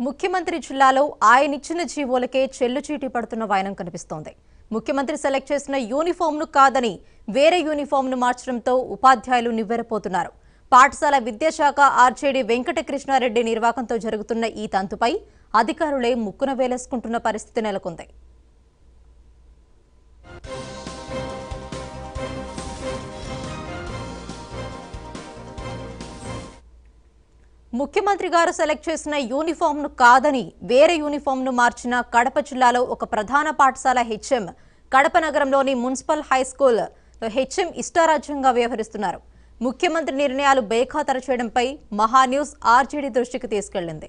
ముఖ్యమంత్రి జిల్లాలో ఆయనిచ్చిన జీవోలకే చెల్లుచీటి పడుతున్న వైనం కనిపిస్తోంది ముఖ్యమంత్రి సెలెక్ట్ చేసిన యూనిఫామ్ను కాదని వేరే యూనిఫామ్ను మార్చడంతో ఉపాధ్యాయులు నివ్వెరపోతున్నారు పాఠశాల విద్యాశాఖ ఆర్జేడీ వెంకటకృష్ణారెడ్డి నిర్వాకంతో జరుగుతున్న ఈ తంతుపై అధికారులే ముక్కున వేలేసుకుంటున్న పరిస్థితి నెలకొంది ముఖ్యమంత్రి గారు సెలెక్ట్ చేసిన యూనిఫామ్ను కాదని వేరే యూనిఫామ్ను మార్చిన కడప జిల్లాలో ఒక ప్రధాన పాఠశాల హెచ్ఎం కడప నగరంలోని మున్సిపల్ హై స్కూల్ హెచ్ఎం ఇష్టారాజ్యంగా వ్యవహరిస్తున్నారు ముఖ్యమంత్రి నిర్ణయాలు బేఖాతరు చేయడంపై మహాన్యూస్ ఆర్జేడీ దృష్టికి తీసుకెళ్లింది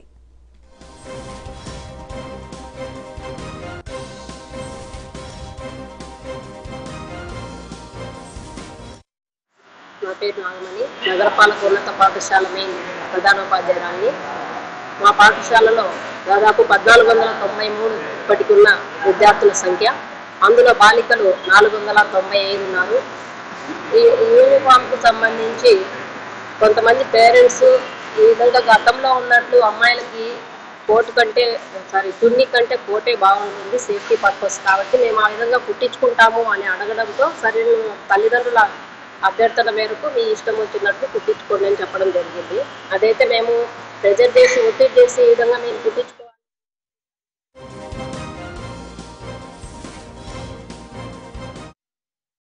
నా పేరు నాగమణి నగరపాలక ఉన్నత పాఠశాల మెయిన్ ప్రధానోపాధ్యాయురాలిని మా పాఠశాలలో దాదాపు పద్నాలుగు వందల తొంభై మూడు ఇప్పటికున్న విద్యార్థుల సంఖ్య అందులో బాలికలు నాలుగు వందల తొంభై ఐదు ఉన్నారు ఈ యూనిఫామ్కు సంబంధించి కొంతమంది పేరెంట్స్ ఈ విధంగా గతంలో ఉన్నట్లు అమ్మాయిలకి కోటు కంటే సారీ చున్నీ కంటే కోటే బాగుంటుంది సేఫ్టీ పర్పస్ కాబట్టి మేము ఆ విధంగా కుట్టించుకుంటాము అని అడగడంతో సరే తల్లిదండ్రుల అభ్యర్థన మేరకు మీ ఇష్టం వచ్చినట్లు కుట్టించుకోండి అని చెప్పడం జరిగింది అదైతే మేము ప్రెజర్ చేసి ఒత్తిడి చేసి ఈ విధంగా మీరు కుట్టించుకో